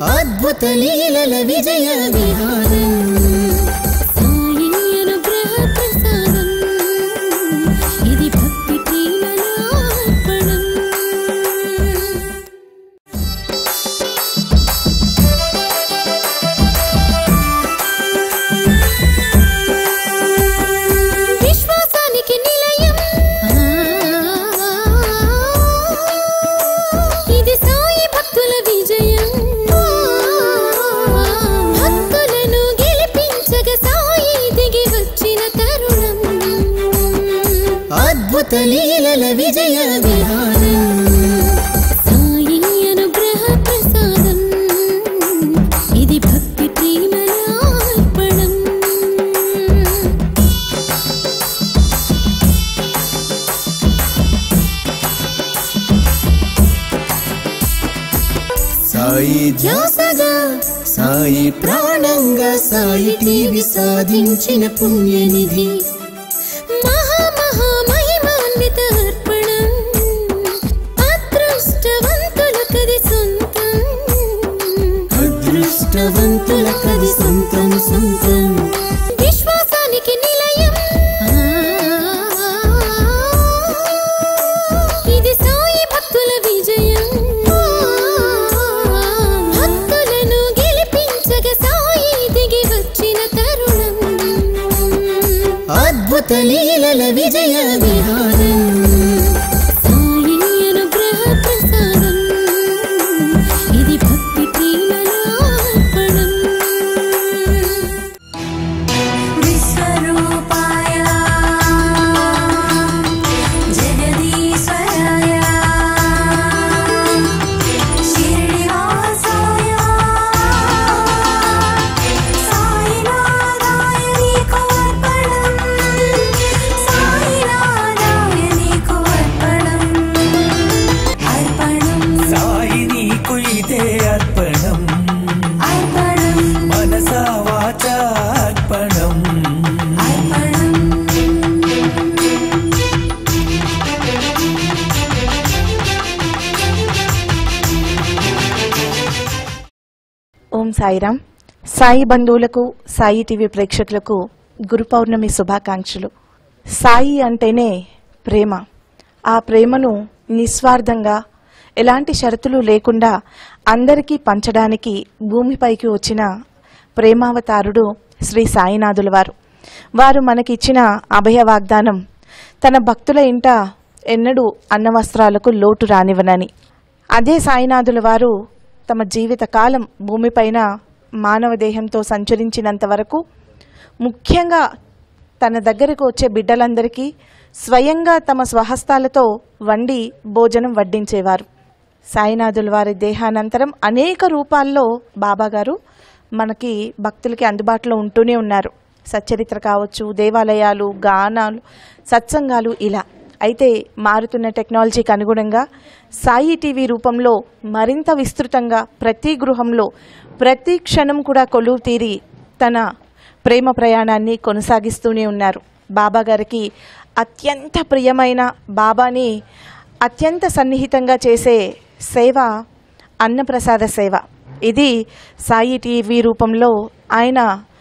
అద్భుత లీలల విజయ విహారం సాయి అనుగ్రహ ప్రసాదం ఇది భక్తి ప్రేమల అర్పణం విశ్వాసానికి నిలయం ఇది సాయి భక్తుల విజయం భక్తులను గెలిపించగ సాయి దిగి వచ్చిన తరుణం అద్భుత లీలల విజయ విహారం సాయి అనుగ్రహ ప్రసాదం ఇది భక్తి ప్రేమల అర్పణం సాయి ధ్యాసగా సాయి ప్రాణంగా సాయి టీవీ సాధించిన పుణ్యనిధి మహా మహా మహిమాన్విత అర్పణం అదృష్టవంతులకది సొంతం అదృష్టవంతుల కవి సొంతం సొంతం విశ్వాసానికి నిలయం ఇది సాయి భక్తుల విజయం భక్తులను గెలిపించగ సాయి దిగి వచ్చిన తరుణం అద్భుత లీలల విజయ విహారం సాయి అనుగ్రహ ప్రసాదం ఇది భక్తి ప్రేమల అర్పణం విశ్వరూపాయ జగదీశ్వరాయ శిరిడివాసాయ సాయినాథాయ నీకు అర్పణం సాయినాథాయ నీకు అర్పణం అర్పణం సాయి నీకు ఇదే అర్పణం అర్పణం మనసా వాచా అర్పణం అర్పణం ఓం సాయిరామ్ సాయి బంధువులకు సాయి టీవీ ప్రేక్షకులకు గురు పౌర్ణమి శుభాకాంక్షలు సాయి అంటేనే ప్రేమ ఆ ప్రేమను నిస్వార్థంగా ఎలాంటి షరతులు లేకుండా అందరికీ పంచడానికి భూమిపైకి వచ్చిన ప్రేమావతారుడు శ్రీ సాయినాథుల వారు వారు మనకిచ్చిన అభయ వాగ్దానం తన భక్తుల ఇంట ఎన్నడూ అన్నవస్త్రాలకు లోటు రానివ్వనని అదే సాయినాథుల వారు తమ జీవిత కాలం భూమిపైన మానవ దేహంతో సంచరించినంత వరకు ముఖ్యంగా తన దగ్గరకు వచ్చే బిడ్డలందరికీ స్వయంగా తమ స్వహస్తాలతో వండి భోజనం వడ్డించేవారు సాయినాథుల వారి దేహానంతరం అనేక రూపాల్లో బాబాగారు మనకి భక్తులకి అందుబాటులో ఉంటూనే ఉన్నారు సచ్చరిత్ర కావచ్చు దేవాలయాలు గానాలు సత్సంగాలు ఇలా అయితే మారుతున్న టెక్నాలజీకి అనుగుణంగా సాయి టీవీ రూపంలో మరింత విస్తృతంగా ప్రతి గృహంలో ప్రతి క్షణం కూడా కొలువు తీరి తన ప్రేమ ప్రయాణాన్ని కొనసాగిస్తూనే ఉన్నారు బాబా గారికి అత్యంత ప్రియమైన బాబాని అత్యంత సన్నిహితంగా చేసే సేవ అన్నప్రసాద సేవ ఇది సాయి టీవీ రూపంలో ఆయన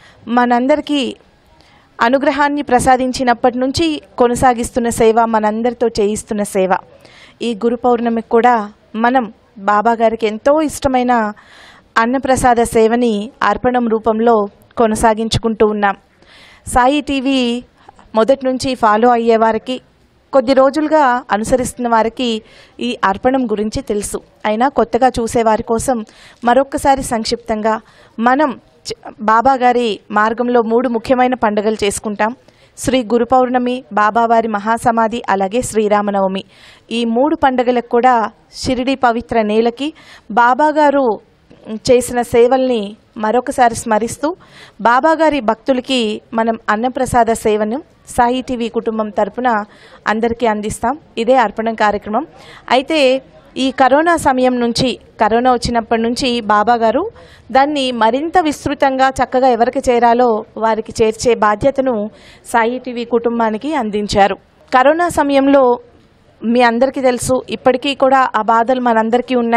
మనందరికీ అనుగ్రహాన్ని ప్రసాదించినప్పటి నుంచి కొనసాగిస్తున్న సేవ మనందరితో చేయిస్తున్న సేవ ఈ గురు పౌర్ణమికి కూడా మనం బాబా గారికి ఎంతో ఇష్టమైన అన్నప్రసాద సేవని అర్పణం రూపంలో కొనసాగించుకుంటూ ఉన్నాం సాయి టీవీ మొదటి నుంచి ఫాలో అయ్యే వారికి కొద్ది రోజులుగా అనుసరిస్తున్న వారికి ఈ అర్పణం గురించి తెలుసు అయినా కొత్తగా చూసే వారి కోసం మరొక్కసారి సంక్షిప్తంగా మనం చ- బాబా గారి మార్గంలో మూడు ముఖ్యమైన పండుగలు చేసుకుంటాం శ్రీ గురు పౌర్ణమి బాబావారి మహాసమాధి అలాగే శ్రీరామనవమి ఈ మూడు పండుగలకు కూడా షిరిడి పవిత్ర నేలకి బాబా గారు చేసిన సేవల్ని మరొకసారి స్మరిస్తూ బాబాగారి భక్తులకి మనం అన్నప్రసాద సేవను సాయి టీవీ కుటుంబం తరపున అందరికీ అందిస్తాం ఇదే అర్పణం కార్యక్రమం అయితే ఈ కరోనా సమయం నుంచి కరోనా వచ్చినప్పటి నుంచి బాబా గారు దాన్ని మరింత విస్తృతంగా చక్కగా ఎవరికి చేరాలో వారికి చేర్చే బాధ్యతను సాయి టీవీ కుటుంబానికి అందించారు కరోనా సమయంలో మీ అందరికీ తెలుసు ఇప్పటికీ కూడా ఆ బాధలు మనందరికీ ఉన్నాయి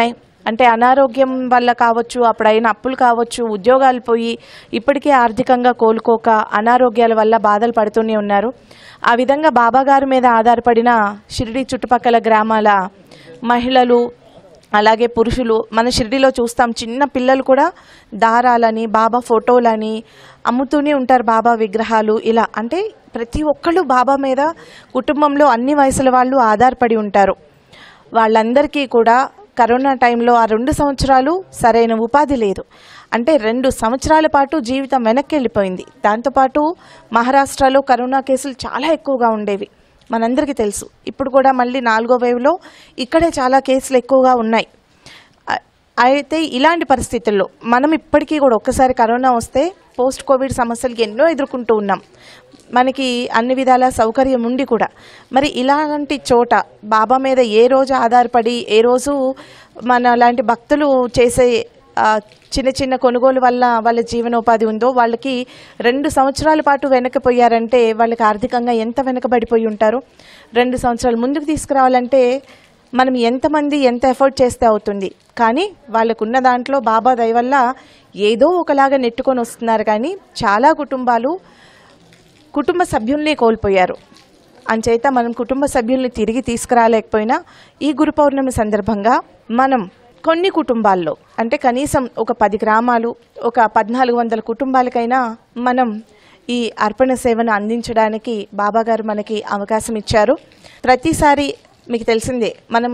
అంటే అనారోగ్యం వల్ల కావచ్చు అప్పుడైన అప్పులు కావచ్చు ఉద్యోగాలు పోయి ఇప్పటికీ ఆర్థికంగా కోలుకోక అనారోగ్యాల వల్ల బాధలు పడుతూనే ఉన్నారు ఆ విధంగా బాబా గారి మీద ఆధారపడిన షిరిడి చుట్టుపక్కల గ్రామాల మహిళలు అలాగే పురుషులు మన షిరిడిలో చూస్తాం చిన్న పిల్లలు కూడా దారాలని బాబా ఫోటోలని అమ్ముతూనే ఉంటారు బాబా విగ్రహాలు ఇలా అంటే ప్రతి ఒక్కళ్ళు బాబా మీద కుటుంబంలో అన్ని వయసుల వాళ్ళు ఆధారపడి ఉంటారు వాళ్ళందరికీ కూడా కరోనా టైంలో ఆ రెండు సంవత్సరాలు సరైన ఉపాధి లేదు అంటే రెండు సంవత్సరాల పాటు జీవితం వెనక్కి వెళ్ళిపోయింది దాంతోపాటు మహారాష్ట్రలో కరోనా కేసులు చాలా ఎక్కువగా ఉండేవి మనందరికీ తెలుసు ఇప్పుడు కూడా మళ్ళీ నాలుగో వేవ్లో ఇక్కడే చాలా కేసులు ఎక్కువగా ఉన్నాయి అ- అయితే ఇలాంటి పరిస్థితుల్లో మనం ఇప్పటికీ కూడా ఒక్కసారి కరోనా వస్తే పోస్ట్ కోవిడ్ సమస్యలు ఎన్నో ఎదుర్కొంటూ ఉన్నాం మనకి అన్ని విధాల సౌకర్యం ఉండి కూడా మరి ఇలాంటి చోట బాబా మీద ఏ రోజు ఆధారపడి ఏ రోజు మన లాంటి భక్తులు చేసే ఆ, చిన్న చిన్న కొనుగోలు వల్ల వాళ్ళ జీవనోపాధి ఉందో వాళ్ళకి రెండు సంవత్సరాల పాటు వెనకపోయారంటే వాళ్ళకి ఆర్థికంగా ఎంత వెనకబడిపోయి ఉంటారు రెండు సంవత్సరాలు ముందుకు తీసుకురావాలంటే మనం ఎంతమంది ఎంత ఎఫర్ట్ చేస్తే అవుతుంది కానీ వాళ్ళకున్న దాంట్లో బాబా దయ వల్ల ఏదో ఒకలాగా నెట్టుకొని వస్తున్నారు కానీ చాలా కుటుంబాలు కుటుంబ సభ్యుల్ని కోల్పోయారు అంచేత మనం కుటుంబ సభ్యుల్ని తిరిగి తీసుకురాలేకపోయినా ఈ గురు పౌర్ణమి సందర్భంగా మనం కొన్ని కుటుంబాల్లో అంటే కనీసం ఒక పది గ్రామాలు ఒక పద్నాలుగు వందల కుటుంబాలకైనా మనం ఈ అర్పణ సేవను అందించడానికి బాబాగారు మనకి అవకాశం ఇచ్చారు ప్రతిసారి మీకు తెలిసిందే మనం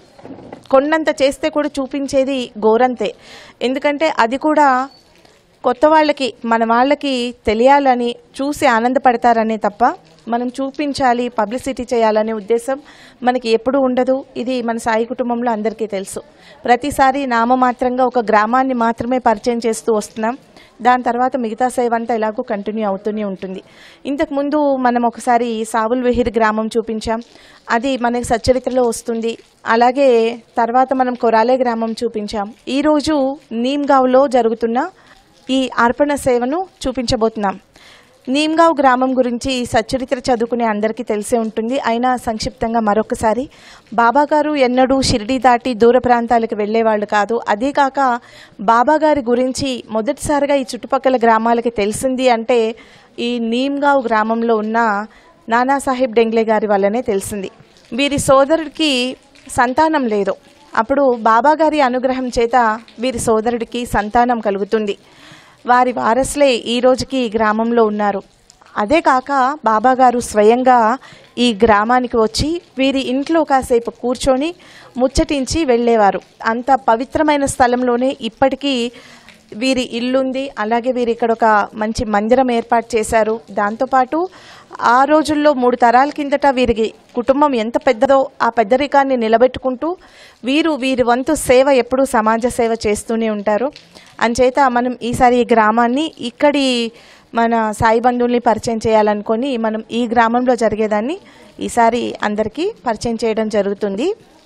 కొన్నంత చేస్తే కూడా చూపించేది గోరంతే ఎందుకంటే అది కూడా కొత్త వాళ్ళకి మన వాళ్ళకి తెలియాలని చూసి ఆనందపడతారనే తప్ప మనం చూపించాలి పబ్లిసిటీ చేయాలనే ఉద్దేశం మనకి ఎప్పుడూ ఉండదు ఇది మన సాయి కుటుంబంలో అందరికీ తెలుసు ప్రతిసారి నామమాత్రంగా ఒక గ్రామాన్ని మాత్రమే పరిచయం చేస్తూ వస్తున్నాం దాని తర్వాత మిగతా సేవ అంతా ఎలాగో కంటిన్యూ అవుతూనే ఉంటుంది ఇంతకుముందు మనం ఒకసారి సావుల్ విహిర్ గ్రామం చూపించాం అది మనకి సచ్చరిత్రలో వస్తుంది అలాగే తర్వాత మనం కొరాలే గ్రామం చూపించాం ఈరోజు నీమ్గావ్లో జరుగుతున్న ఈ అర్పణ సేవను చూపించబోతున్నాం నీమ్గావ్ గ్రామం గురించి సచ్చరిత్ర చదువుకునే అందరికీ తెలిసే ఉంటుంది అయినా సంక్షిప్తంగా మరొకసారి బాబా గారు ఎన్నడూ షిరిడి దాటి దూర ప్రాంతాలకు వెళ్ళేవాళ్ళు కాదు అదే కాక బాబా గారి గురించి మొదటిసారిగా ఈ చుట్టుపక్కల గ్రామాలకి తెలిసింది అంటే ఈ నీమ్గావ్ గ్రామంలో ఉన్న నానాసాహెబ్ డెంగ్లే గారి వల్లనే తెలిసింది వీరి సోదరుడికి సంతానం లేదు అప్పుడు బాబా గారి అనుగ్రహం చేత వీరి సోదరుడికి సంతానం కలుగుతుంది వారి వారసులే ఈ రోజుకి ఈ గ్రామంలో ఉన్నారు అదే కాక బాబా గారు స్వయంగా ఈ గ్రామానికి వచ్చి వీరి ఇంట్లో కాసేపు కూర్చొని ముచ్చటించి వెళ్ళేవారు అంత పవిత్రమైన స్థలంలోనే ఇప్పటికీ వీరి ఇల్లుంది అలాగే వీరు ఇక్కడ ఒక మంచి మందిరం ఏర్పాటు చేశారు దాంతోపాటు ఆ రోజుల్లో మూడు తరాల కిందట వీరికి కుటుంబం ఎంత పెద్దదో ఆ పెద్దరికాన్ని నిలబెట్టుకుంటూ వీరు వీరి వంతు సేవ ఎప్పుడూ సమాజ సేవ చేస్తూనే ఉంటారు అంచేత మనం ఈసారి ఈ గ్రామాన్ని ఇక్కడి మన సాయి బంధువుల్ని పరిచయం చేయాలనుకొని మనం ఈ గ్రామంలో జరిగేదాన్ని ఈసారి అందరికీ పరిచయం చేయడం జరుగుతుంది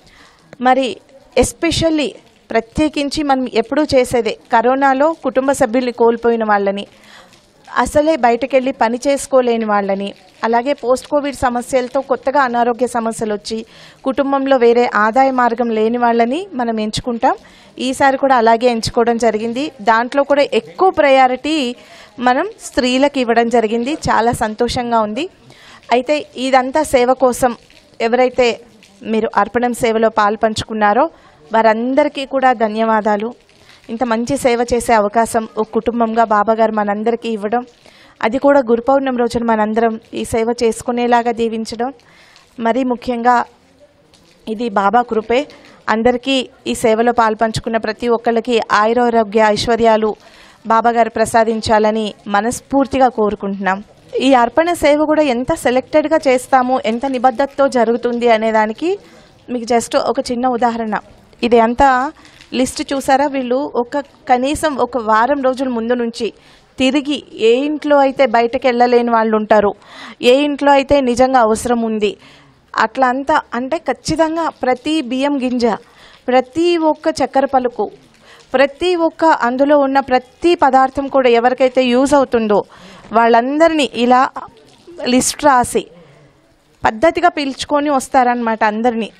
మరి ఎస్పెషల్లీ ప్రత్యేకించి మనం ఎప్పుడూ చేసేదే కరోనాలో కుటుంబ సభ్యుల్ని కోల్పోయిన వాళ్ళని అసలే బయటకెళ్ళి పని చేసుకోలేని వాళ్ళని అలాగే పోస్ట్ కోవిడ్ సమస్యలతో కొత్తగా అనారోగ్య సమస్యలు వచ్చి కుటుంబంలో వేరే ఆదాయ మార్గం లేని వాళ్ళని మనం ఎంచుకుంటాం ఈసారి కూడా అలాగే ఎంచుకోవడం జరిగింది దాంట్లో కూడా ఎక్కువ ప్రయారిటీ మనం స్త్రీలకు ఇవ్వడం జరిగింది చాలా సంతోషంగా ఉంది అయితే ఇదంతా సేవ కోసం ఎవరైతే మీరు అర్పణం సేవలో పాలు పంచుకున్నారో వారందరికీ కూడా ధన్యవాదాలు ఇంత మంచి సేవ చేసే అవకాశం ఒక కుటుంబంగా బాబాగారు మనందరికీ ఇవ్వడం అది కూడా గురు పౌర్ణమి రోజున మనందరం ఈ సేవ చేసుకునేలాగా దీవించడం మరీ ముఖ్యంగా ఇది బాబా కృపే అందరికీ ఈ సేవలో పాల్పంచుకున్న ప్రతి ఒక్కళ్ళకి ఆయురారోగ్య ఐశ్వర్యాలు బాబాగారు ప్రసాదించాలని మనస్ఫూర్తిగా కోరుకుంటున్నాం ఈ అర్పణ సేవ కూడా ఎంత సెలెక్టెడ్గా చేస్తాము ఎంత నిబద్ధతతో జరుగుతుంది అనే దానికి మీకు జస్ట్ ఒక చిన్న ఉదాహరణ ఇది అంతా లిస్ట్ చూసారా వీళ్ళు ఒక కనీసం ఒక వారం రోజుల ముందు నుంచి తిరిగి ఏ ఇంట్లో అయితే బయటకు వెళ్ళలేని వాళ్ళు ఉంటారు ఏ ఇంట్లో అయితే నిజంగా అవసరం ఉంది అట్లా అంతా అంటే ఖచ్చితంగా ప్రతి బియ్యం గింజ ప్రతి ఒక్క చక్కెర పలుకు ప్రతి ఒక్క అందులో ఉన్న ప్రతి పదార్థం కూడా ఎవరికైతే యూజ్ అవుతుందో వాళ్ళందరినీ ఇలా లిస్ట్ రాసి పద్ధతిగా పిలుచుకొని వస్తారనమాట అందరినీ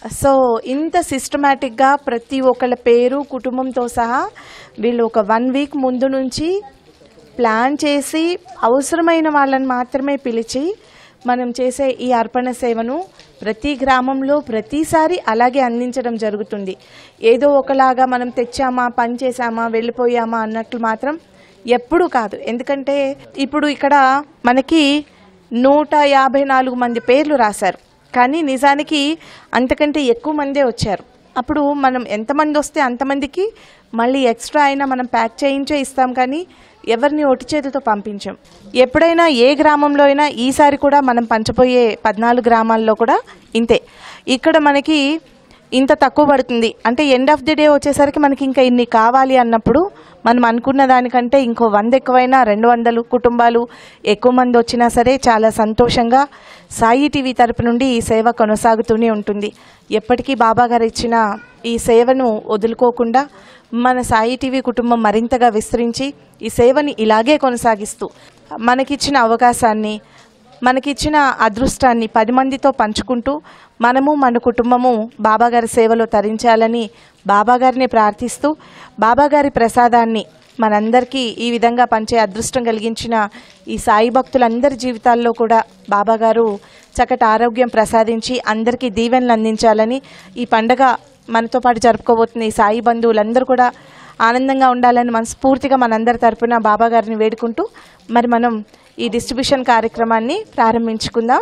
సో ఇంత సిస్టమేటిక్గా ప్రతి ఒక్కళ్ళ పేరు కుటుంబంతో సహా వీళ్ళు ఒక వన్ వీక్ ముందు నుంచి ప్లాన్ చేసి అవసరమైన వాళ్ళని మాత్రమే పిలిచి మనం చేసే ఈ అర్పణ సేవను ప్రతి గ్రామంలో ప్రతిసారి అలాగే అందించడం జరుగుతుంది ఏదో ఒకలాగా మనం తెచ్చామా పని చేసామా వెళ్ళిపోయామా అన్నట్లు మాత్రం ఎప్పుడూ కాదు ఎందుకంటే ఇప్పుడు ఇక్కడ మనకి నూట యాభై నాలుగు మంది పేర్లు రాశారు కానీ నిజానికి అంతకంటే ఎక్కువ మందే వచ్చారు అప్పుడు మనం ఎంతమంది వస్తే అంతమందికి మళ్ళీ ఎక్స్ట్రా అయినా మనం ప్యాక్ చేయించే ఇస్తాం కానీ ఎవరిని ఒట్టి చేతులతో పంపించాం ఎప్పుడైనా ఏ గ్రామంలో అయినా ఈసారి కూడా మనం పంచబోయే పద్నాలుగు గ్రామాల్లో కూడా ఇంతే ఇక్కడ మనకి ఇంత తక్కువ పడుతుంది అంటే ఎండ్ ఆఫ్ ది డే వచ్చేసరికి మనకి ఇంకా ఇన్ని కావాలి అన్నప్పుడు మనం అనుకున్న దానికంటే ఇంకో వంద ఎక్కువైనా రెండు వందలు కుటుంబాలు ఎక్కువ మంది వచ్చినా సరే చాలా సంతోషంగా సాయి టీవీ తరపు నుండి ఈ సేవ కొనసాగుతూనే ఉంటుంది ఎప్పటికీ బాబా గారు ఇచ్చిన ఈ సేవను వదులుకోకుండా మన సాయి టీవీ కుటుంబం మరింతగా విస్తరించి ఈ సేవని ఇలాగే కొనసాగిస్తూ మనకిచ్చిన అవకాశాన్ని మనకిచ్చిన అదృష్టాన్ని పది మందితో పంచుకుంటూ మనము మన కుటుంబము బాబాగారి సేవలో తరించాలని బాబాగారిని ప్రార్థిస్తూ బాబాగారి ప్రసాదాన్ని మనందరికీ ఈ విధంగా పంచే అదృష్టం కలిగించిన ఈ సాయి భక్తులందరి జీవితాల్లో కూడా బాబాగారు చక్కటి ఆరోగ్యం ప్రసాదించి అందరికీ దీవెనలు అందించాలని ఈ పండగ మనతో పాటు జరుపుకోబోతున్న ఈ సాయి బంధువులందరూ కూడా ఆనందంగా ఉండాలని మనస్ఫూర్తిగా మనందరి తరపున బాబా గారిని వేడుకుంటూ మరి మనం ఈ డిస్ట్రిబ్యూషన్ కార్యక్రమాన్ని ప్రారంభించుకుందాం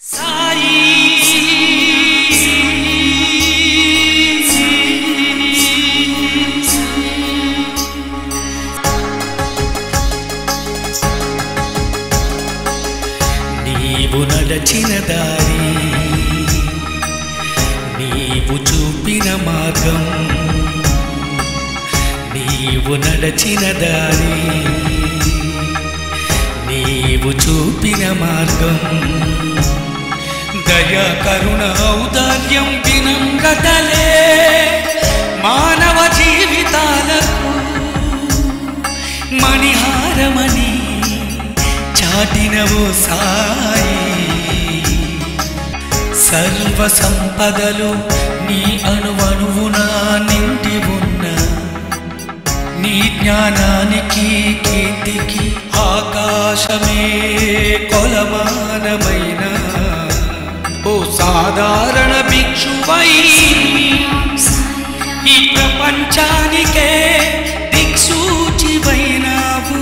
నీవు నడచిన దారి నీవు చూపిన మార్గం నీవు నడచిన దారి నీవు చూపిన మార్గం దయ కరుణ ఔదార్యం వినమ్రతలే మానవ జీవితాలకు మణిహారమని చాటినవో సాయి సర్వ సంపదలు నీ అణువణువున నిండి ఉన్న నీ జ్ఞానానికి కీర్తికి ఆకాశమే కొలమానమైన ఓ సాధారణ భిక్షువై ఈ ప్రపంచానికే దిక్సూచివైనావు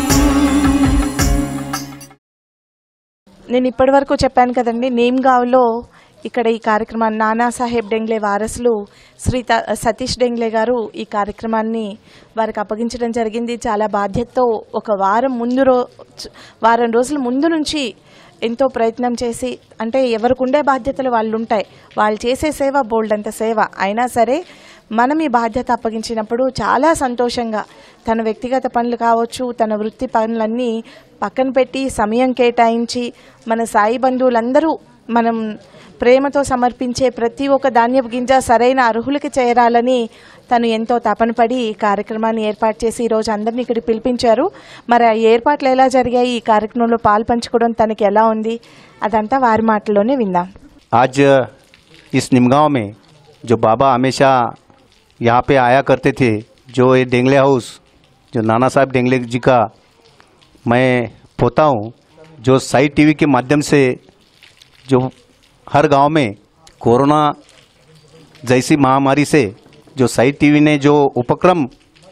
నేను ఇప్పటివరకు చెప్పాను కదండి నేమ్గావ్లో ఇక్కడ ఈ కార్యక్రమాన్ని నానాసాహెబ్ డెంగ్లే వారసులు శ్రీ త- సతీష్ డెంగ్లే గారు ఈ కార్యక్రమాన్ని వారికి అప్పగించడం జరిగింది చాలా బాధ్యతతో ఒక వారం ముందు రో వారం రోజుల ముందు నుంచి ఎంతో ప్రయత్నం చేసి అంటే ఎవరికి ఉండే బాధ్యతలు వాళ్ళు ఉంటాయి వాళ్ళు చేసే సేవ బోల్డ్ అంత సేవ అయినా సరే మనం ఈ బాధ్యత అప్పగించినప్పుడు చాలా సంతోషంగా తన వ్యక్తిగత పనులు కావచ్చు తన వృత్తి పనులన్నీ పక్కన పెట్టి సమయం కేటాయించి మన సాయి బంధువులందరూ మనం ప్రేమతో సమర్పించే ప్రతి ఒక్క ధాన్యపు గింజ సరైన అర్హులకి చేరాలని తను ఎంతో తపన పడి ఈ కార్యక్రమాన్ని ఏర్పాటు చేసి ఈరోజు అందరినీ ఇక్కడికి పిలిపించారు మరి ఆ ఏర్పాట్లు ఎలా జరిగాయి ఈ కార్యక్రమంలో పాలు పంచుకోవడం తనకి ఎలా ఉంది అదంతా వారి మాటల్లోనే విందాం आज इस निमगांव में जो बाबा हमेशा यहाँ पे आया करते थे जो ये डेंगले हाउस जो नाना साहब डेंगले जी का मैं पोता हूँ जो साई टीवी के माध्यम से जो हर गांव में कोरोना जैसी महामारी से जो साई टीवी ने जो उपक्रम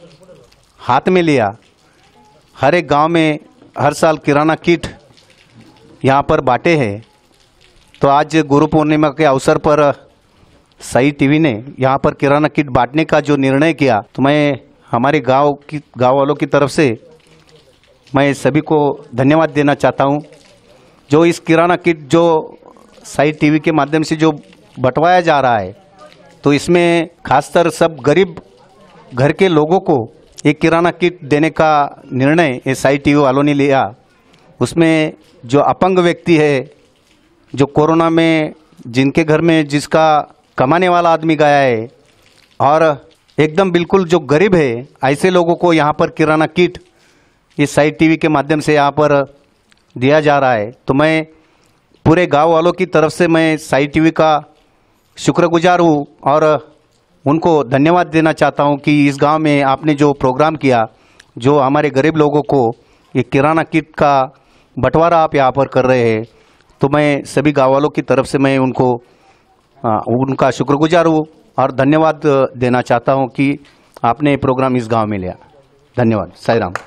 हाथ में लिया हर एक गांव में हर साल किराना किट यहाँ पर बांटे हैं तो आज गुरु पूर्णिमा के अवसर पर सही टीवी ने यहाँ पर किराना किट बांटने का जो निर्णय किया तो मैं हमारे गांव की गांव वालों की तरफ से मैं सभी को धन्यवाद देना चाहता हूँ जो इस किराना किट जो साई टीवी के माध्यम से जो बंटवाया जा रहा है तो इसमें खासकर सब गरीब घर के लोगों को एक किराना किट देने का निर्णय ये साई टीवी वालों ने लिया उसमें जो अपंग व्यक्ति है जो कोरोना में जिनके घर में जिसका कमाने वाला आदमी गया है और एकदम बिल्कुल जो गरीब है ऐसे लोगों को यहाँ पर किराना किट इस साइड टीवी के माध्यम से यहाँ पर दिया जा रहा है तो मैं पूरे गांव वालों की तरफ से मैं साई टीवी का शुक्रगुजार हूँ और उनको धन्यवाद देना चाहता हूँ कि इस गांव में आपने जो प्रोग्राम किया जो हमारे गरीब लोगों को ये किराना किट का बंटवारा आप यहाँ पर कर रहे हैं तो मैं सभी गाँव वालों की तरफ से मैं उनको आ, उनका शुक्रगुजार हूँ और धन्यवाद देना चाहता हूँ कि आपने ये प्रोग्राम इस गांव में लिया धन्यवाद साई राम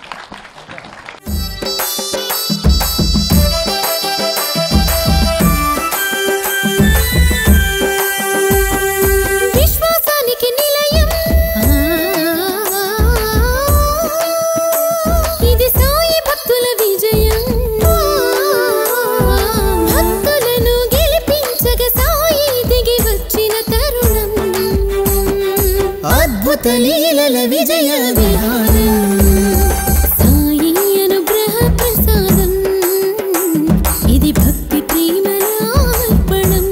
విశ్వాసానికి నిలయం ఇది సాయి భక్తుల విజయం భక్తులను గెలిపించగ సాయి దిగి వచ్చిన తరుణం అద్భుత లీలల విజయ విహారం సాయి అనుగ్రహ ప్రసాదం ఇది భక్తి ప్రేమల అర్పణం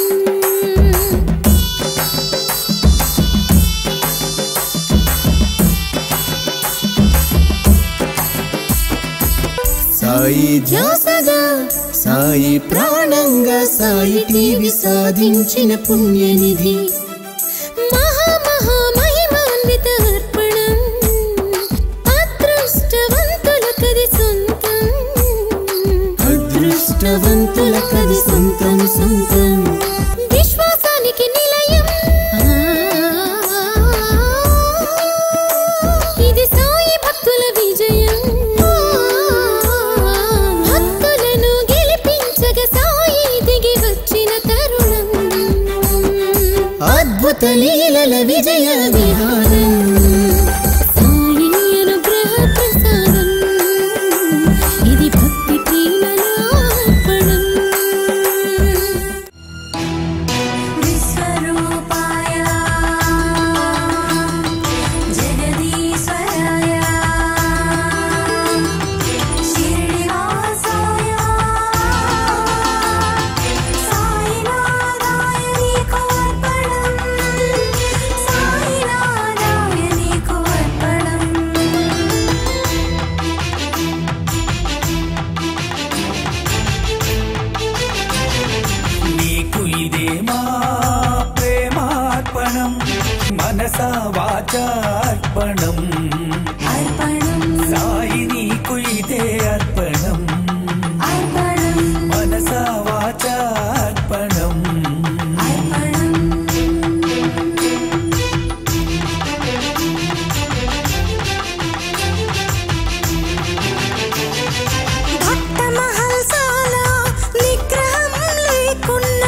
సాయి ధ్యాసగా సాయి ప్రాణంగా సాయి టీవీ సాధించిన పుణ్యనిధి మహా మహా మహిమాన్విత అర్పణం అదృష్టవంతులకది సొంతం అదృష్టవంతులకది సొంతం సొంతం విశ్వాసానికి నిలయం ఇది సాయి భక్తుల విజయం భక్తులను గెలిపించగ సాయి దిగి వచ్చిన తరుణం అద్భుత లీలల విజయ విహారం సాయి అనుగ్రహ ప్రసాదం ఇది భక్తి ప్రేమల అర్పణం విశ్వరూపాయ జగదీశ్వరాయ శిరిడివాసాయ సాయినాథాయ నీకు అర్పణం సాయినాథాయ నీకు అర్పణం నీకు ఇదే మా ప్రేమార్పణం మనస వాచార్పణం అర్పణం సాయి నీకు ఇదే అర్పణం అర్పణం మనస వాచార్పణం అర్పణం భక్త మహల్సాల నిగ్రహం లేకున్నా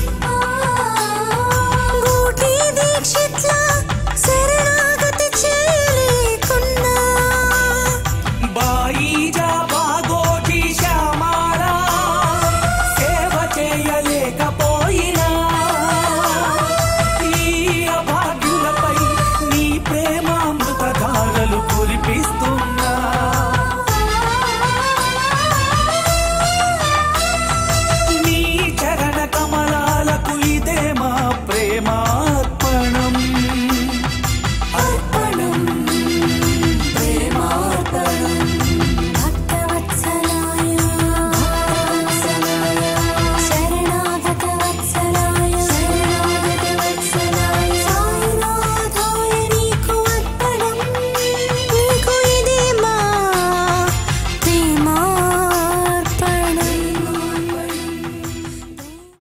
గూటి దీక్షిట్ల శరణాగతి చేయలేకున్నా బాయిజా బాగోటి శ్యామారా సేవ చేయలేకపోయినా ఈ అభాగ్యులపై నీ ప్రేమామృత ధారలు కురిపిస్తున్నా నీ చరణ కమలాలకు ఇదే మా ప్రేమార్పణం అర్పణం ప్రేమార్పణం భక్తవత్సలాయ భక్తవత్సలాయ శరణాగత వత్సలాయ శరణాగత వత్సలాయ సాయినాథాయ నీకు అర్పణం నీకు ఇదే మా ప్రేమార్పణం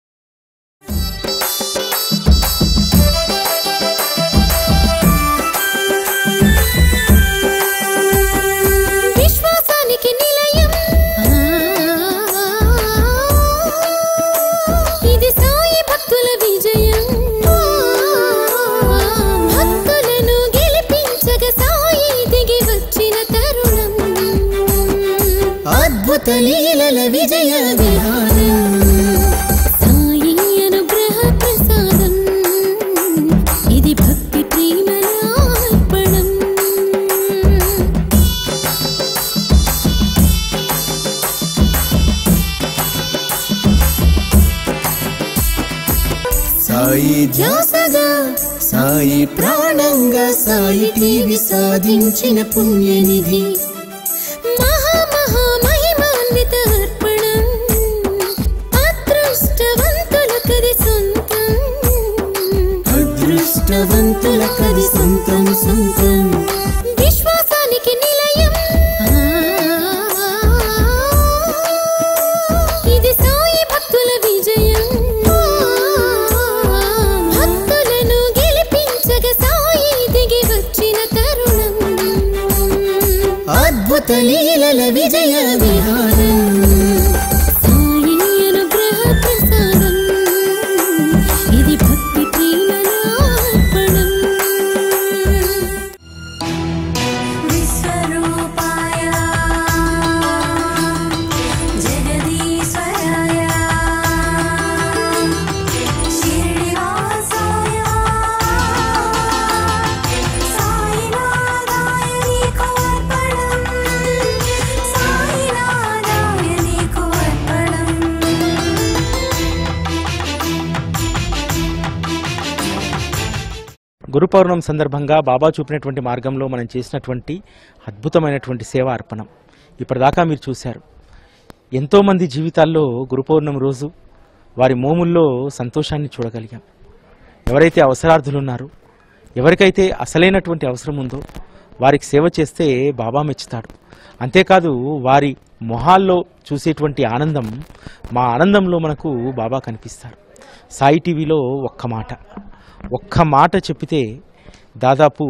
విశ్వాసానికి నిలయం ఇది సాయి భక్తుల విజయం భక్తులను గెలిపించగ సాయి దిగి వచ్చిన తరుణం అద్భుత లీలల విజయ విహారం సాయి అనుగ్రహ ప్రసాదం ఇది భక్తి ప్రేమల అర్పణం సాయి ధ్యాసగా సాయి ప్రాణంగా సాయి టీవీ సాధించిన పుణ్యనిధి మహా మహా మహిమాన్విత అర్పణం అదృష్టవంతులకది సొంతం విద్యావంతులకది సొంతం సొంతం విశ్వాసానికి నిలయం ఇది సాయి భక్తుల విజయం భక్తులను గెలిపించగ సాయి దిగి వచ్చిన తరుణం అద్భుత లీలల విజయ విహారం సాయి అనుగ్రహ ప్రసాదం ఇది భక్తి ప్రేమల అర్పణం విశ్వరూపాయ జగదీశ్వరాయ శిరిడివాసాయ సాయినాథాయ నీకు అర్పణం సాయినాథాయ నీకు అర్పణం గురు పౌర్ణమి సందర్భంగా బాబా చూపినటువంటి మార్గంలో మనం చేసినటువంటి అద్భుతమైనటువంటి సేవ అర్పణం ఇప్పటిదాకా మీరు చూశారు ఎంతోమంది జీవితాల్లో గురు పౌర్ణమి రోజు వారి మోముల్లో సంతోషాన్ని చూడగలిగాం ఎవరైతే అవసరార్థులు ఉన్నారో ఎవరికైతే అసలైనటువంటి అవసరం ఉందో వారికి సేవ చేస్తే బాబా మెచ్చుతాడు అంతేకాదు వారి మొహాల్లో చూసేటువంటి ఆనందం మా ఆనందంలో మనకు బాబా కనిపిస్తారు సాయి టీవీలో ఒక్క మాట ఒక్క మాట చెప్పితే దాదాపు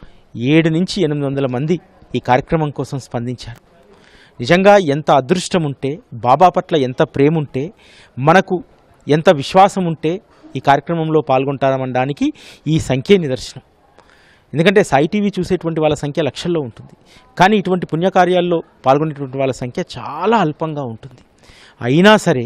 ఏడు నుంచి ఎనిమిది వందల మంది ఈ కార్యక్రమం కోసం స్పందించారు నిజంగా ఎంత అదృష్టం ఉంటే బాబా పట్ల ఎంత ప్రేమ ఉంటే మనకు ఎంత విశ్వాసం ఉంటే ఈ కార్యక్రమంలో పాల్గొంటారనడానికి ఈ సంఖ్యే నిదర్శనం ఎందుకంటే సాయి టీవీ చూసేటువంటి వాళ్ళ సంఖ్య లక్షల్లో ఉంటుంది కానీ ఇటువంటి పుణ్యకార్యాల్లో పాల్గొనేటువంటి వాళ్ళ సంఖ్య చాలా అల్పంగా ఉంటుంది అయినా సరే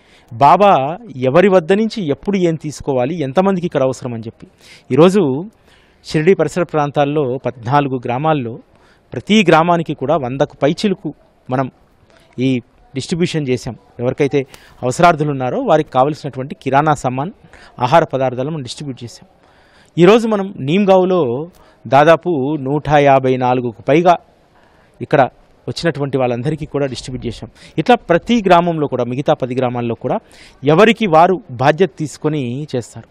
బాబా ఎవరి వద్ద నుంచి ఎప్పుడు ఏం తీసుకోవాలి ఎంతమందికి ఇక్కడ అవసరం అని చెప్పి ఈరోజు షిరిడి పరిసర ప్రాంతాల్లో పద్నాలుగు గ్రామాల్లో ప్రతి గ్రామానికి కూడా వందకు పైచిలుకు మనం ఈ డిస్ట్రిబ్యూషన్ చేశాం ఎవరికైతే అవసరార్థులు ఉన్నారో వారికి కావలసినటువంటి కిరాణా సామాన్ ఆహార పదార్థాలు మనం డిస్ట్రిబ్యూట్ చేశాం ఈరోజు మనం నీమ్గావ్లో దాదాపు నూట యాభై నాలుగుకు పైగా ఇక్కడ వచ్చినటువంటి వాళ్ళందరికీ కూడా డిస్ట్రిబ్యూట్ చేశాం ఇట్లా ప్రతి గ్రామంలో కూడా మిగతా పది గ్రామాల్లో కూడా ఎవరికి వారు బాధ్యత తీసుకొని చేస్తారు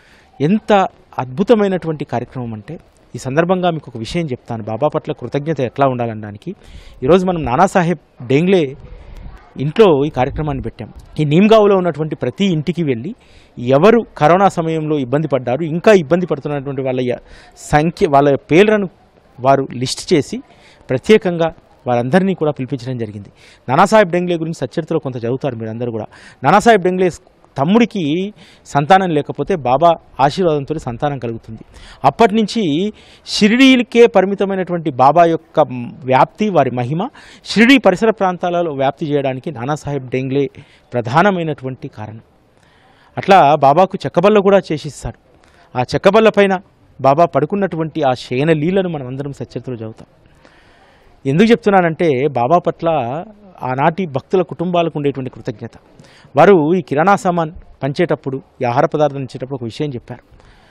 ఎంత అద్భుతమైనటువంటి కార్యక్రమం అంటే ఈ సందర్భంగా మీకు ఒక విషయం చెప్తాను బాబా పట్ల కృతజ్ఞత ఎట్లా ఉండాలనడానికి ఈరోజు మనం నానాసాహెబ్ డెంగ్లే ఇంట్లో ఈ కార్యక్రమాన్ని పెట్టాం ఈ నీమ్గావ్లో ఉన్నటువంటి ప్రతి ఇంటికి వెళ్ళి ఎవరు కరోనా సమయంలో ఇబ్బంది పడ్డారు ఇంకా ఇబ్బంది పడుతున్నటువంటి వాళ్ళ య- సంఖ్య వాళ్ళ పేర్లను వారు లిస్ట్ చేసి ప్రత్యేకంగా వారందరినీ కూడా పిలిపించడం జరిగింది నానాసాహెబ్ డెంగ్లే గురించి సచ్చరిత్రలో కొంత చదువుతారు మీరందరూ కూడా నానాసాహెబ్ డెంగ్లే తమ్ముడికి సంతానం లేకపోతే బాబా ఆశీర్వాదంతో సంతానం కలుగుతుంది అప్పటి నుంచి షిరిడీలకే పరిమితమైనటువంటి బాబా యొక్క మ్, వ్యాప్తి వారి మహిమ షిరిడీ పరిసర ప్రాంతాలలో వ్యాప్తి చేయడానికి నానాసాహెబ్ డెంగ్లే ప్రధానమైనటువంటి కారణం అట్లా బాబాకు చెక్కబల్ల కూడా చేసిస్తాడు ఆ చెక్కబల్ల పైన బాబా పడుకున్నటువంటి ఆ శయన లీలను మనం అందరం సచ్చరిత్రలో చదువుతాం ఎందుకు చెప్తున్నానంటే బాబా పట్ల ఆనాటి భక్తుల కుటుంబాలకు ఉండేటువంటి కృతజ్ఞత వారు ఈ కిరాణా సామాన్ పంచేటప్పుడు ఈ ఆహార పదార్థం ఇచ్చేటప్పుడు ఒక విషయం చెప్పారు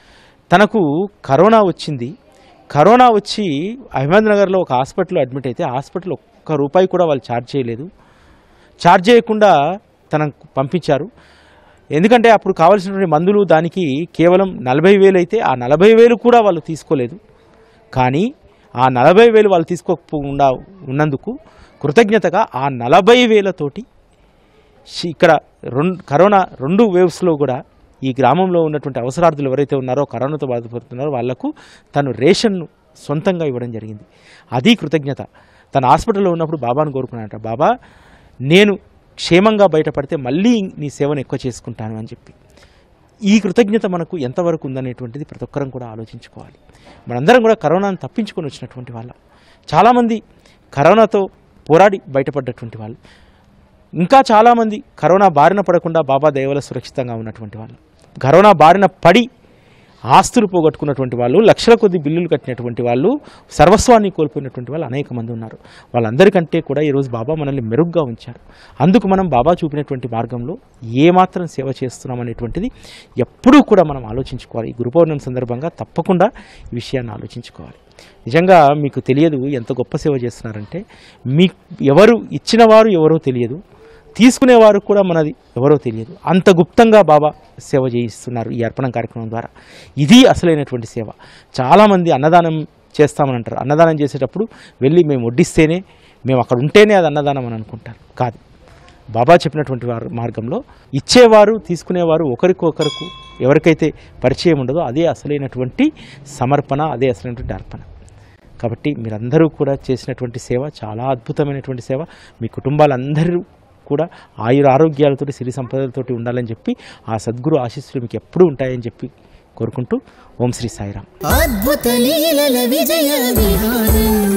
తనకు కరోనా వచ్చింది కరోనా వచ్చి అహ్మద్నగర్లో ఒక హాస్పిటల్లో అడ్మిట్ అయితే ఆ హాస్పిటల్ ఒక్క రూపాయి కూడా వాళ్ళు ఛార్జ్ చేయలేదు ఛార్జ్ చేయకుండా తనకు పంపించారు ఎందుకంటే అప్పుడు కావాల్సినటువంటి మందులు దానికి కేవలం నలభై వేలు అయితే ఆ నలభై వేలు కూడా వాళ్ళు తీసుకోలేదు కానీ ఆ నలభై వేలు వాళ్ళు తీసుకోకుండా ఉన్నందుకు కృతజ్ఞతగా ఆ నలభై వేలతోటి షి- ఇక్కడ రెండు కరోనా రెండు వేవ్స్లో కూడా ఈ గ్రామంలో ఉన్నటువంటి అవసరార్థులు ఎవరైతే ఉన్నారో కరోనాతో బాధపడుతున్నారో వాళ్లకు తను రేషన్ను సొంతంగా ఇవ్వడం జరిగింది అది కృతజ్ఞత తన హాస్పిటల్లో ఉన్నప్పుడు బాబాను కోరుకున్నాడట బాబా నేను క్షేమంగా బయటపడితే మళ్ళీ నీ సేవను ఎక్కువ చేసుకుంటాను అని చెప్పి ఈ కృతజ్ఞత మనకు ఎంతవరకు ఉందనేటువంటిది ప్రతి ఒక్కరం కూడా ఆలోచించుకోవాలి మనందరం కూడా కరోనాను తప్పించుకొని వచ్చినటువంటి వాళ్ళం చాలామంది కరోనాతో పోరాడి బయటపడ్డటువంటి వాళ్ళు ఇంకా చాలామంది కరోనా బారిన పడకుండా బాబా దయవల సురక్షితంగా ఉన్నటువంటి వాళ్ళు కరోనా బారిన పడి ఆస్తులు పోగొట్టుకున్నటువంటి వాళ్ళు లక్షల కొద్ది బిల్లులు కట్టినటువంటి వాళ్ళు సర్వస్వాన్ని కోల్పోయినటువంటి వాళ్ళు అనేక మంది ఉన్నారు వాళ్ళందరికంటే కూడా ఈరోజు బాబా మనల్ని మెరుగ్గా ఉంచారు అందుకు మనం బాబా చూపినటువంటి మార్గంలో ఏమాత్రం సేవ చేస్తున్నాం అనేటువంటిది ఎప్పుడూ కూడా మనం ఆలోచించుకోవాలి ఈ గురు పౌర్ణమి సందర్భంగా తప్పకుండా ఈ విషయాన్ని ఆలోచించుకోవాలి నిజంగా మీకు తెలియదు ఎంత గొప్ప సేవ చేస్తున్నారంటే మీ ఎవరు ఇచ్చిన వారు ఎవరో తెలియదు తీసుకునేవారు కూడా మనది ఎవరో తెలియదు అంత గుప్తంగా బాబా సేవ చేయిస్తున్నారు ఈ అర్పణం కార్యక్రమం ద్వారా ఇది అసలైనటువంటి సేవ చాలామంది అన్నదానం చేస్తామని అంటారు అన్నదానం చేసేటప్పుడు వెళ్ళి మేము వడ్డిస్తేనే మేము అక్కడ ఉంటేనే అది అన్నదానం అని అనుకుంటారు కాదు బాబా చెప్పినటువంటి వారు మార్గంలో ఇచ్చేవారు తీసుకునేవారు ఒకరికొకరికి ఎవరికైతే పరిచయం ఉండదో అదే అసలైనటువంటి సమర్పణ అదే అసలైనటువంటి అర్పణ కాబట్టి మీరందరూ కూడా చేసినటువంటి సేవ చాలా అద్భుతమైనటువంటి సేవ మీ కుటుంబాలందరూ కూడా ఆయుర ఆరోగ్యాలతోటి సిరి సంపదలతోటి ఉండాలని చెప్పి ఆ సద్గురు ఆశీస్సులు మీకు ఎప్పుడూ ఉంటాయని చెప్పి కోరుకుంటూ ఓం శ్రీ సాయిరామ్ అద్భుత లీలల విజయ విహారం